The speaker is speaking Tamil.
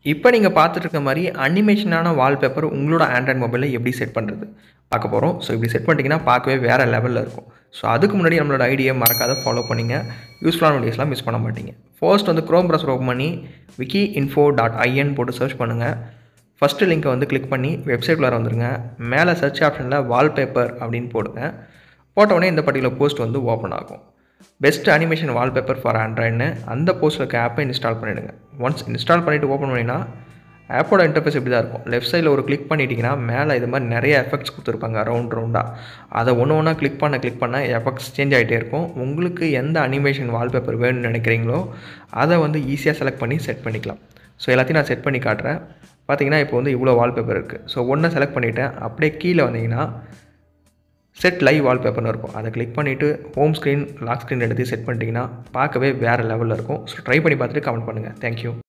இப்போ நீங்கள் பார்த்துட்டு இருக்க மாதிரி அனிமேஷனான வால்பேப்பர் உங்களோட ஆண்ட்ராய்ட் மொபைலில் எப்படி செட் பண்ணுறது பார்க்க போகிறோம் ஸோ இப்படி செட் பண்ணிட்டீங்கன்னா பார்க்கவே வேறு லெவலில் இருக்கும் ஸோ அதுக்கு முன்னாடி நம்மளோட ஐடியை மறக்காத ஃபாலோ பண்ணிங்க யூஸ்ஃபுல்லான வீடியோஸ்லாம் மிஸ் பண்ண மாட்டீங்க ஃபர்ஸ்ட் வந்து க்ரோம் ப்ரௌசர் ஓப்பன் பண்ணி விக்கி இன்ஃபோ டாட் ஐஎன் போட்டு சர்ச் பண்ணுங்கள் ஃபஸ்ட்டு லிங்க்கை வந்து கிளிக் பண்ணி வெப்சைட்குள்ளே வந்துருங்க மேலே சர்ச் ஆப்ஷனில் வால்பேப்பர் அப்படின்னு போடுங்க போட்ட உடனே இந்த பர்டிகுலர் போஸ்ட் வந்து ஓப்பன் ஆகும் பெஸ்ட் அனிமேஷன் வால்பேப்பர் ஃபார் ஆண்ட்ராய்டுன்னு அந்த போஸ்ட்டில் இருக்க ஆப்பை இன்ஸ்டால் பண்ணிவிடுங்க ஒன்ஸ் இன்ஸ்டால் பண்ணிவிட்டு ஓப்பன் பண்ணிங்கன்னா ஆப்போட இன்டர்ஃபேஸ் இப்படி தான் இருக்கும் லெஃப்ட் சைடில் ஒரு கிளிக் பண்ணிட்டீங்கன்னா மேலே இது மாதிரி நிறைய எஃபெக்ட்ஸ் கொடுத்துருப்பாங்க ரவுண்ட் ரவுண்டாக அதை ஒன்று ஒன்றா கிளிக் பண்ண கிளிக் பண்ண எஃபெக்ட்ஸ் சேஞ்ச் ஆகிட்டே இருக்கும் உங்களுக்கு எந்த அனிமேஷன் வால்பேப்பர் வேணும்னு நினைக்கிறீங்களோ அதை வந்து ஈஸியாக செலக்ட் பண்ணி செட் பண்ணிக்கலாம் ஸோ எல்லாத்தையும் நான் செட் பண்ணி காட்டுறேன் பார்த்தீங்கன்னா இப்போ வந்து இவ்வளோ வால்பேப்பர் இருக்குது ஸோ ஒன்றை செலக்ட் பண்ணிவிட்டேன் அப்படியே கீழே வந்தீங்கன்னா செட் லைவ் வால்பேப்பர்னு இருக்கும் அதை கிளிக் பண்ணிவிட்டு ஹோம் ஸ்க்ரீன் லாக் ஸ்க்ரீன் எடுத்து செட் பண்ணிட்டீங்கன்னா பார்க்கவே வேறு லெவலில் இருக்கும் ஸோ ட்ரை பண்ணி பார்த்துட்டு கமெண்ட் பண்ணுங்கள் தேங்க்யூ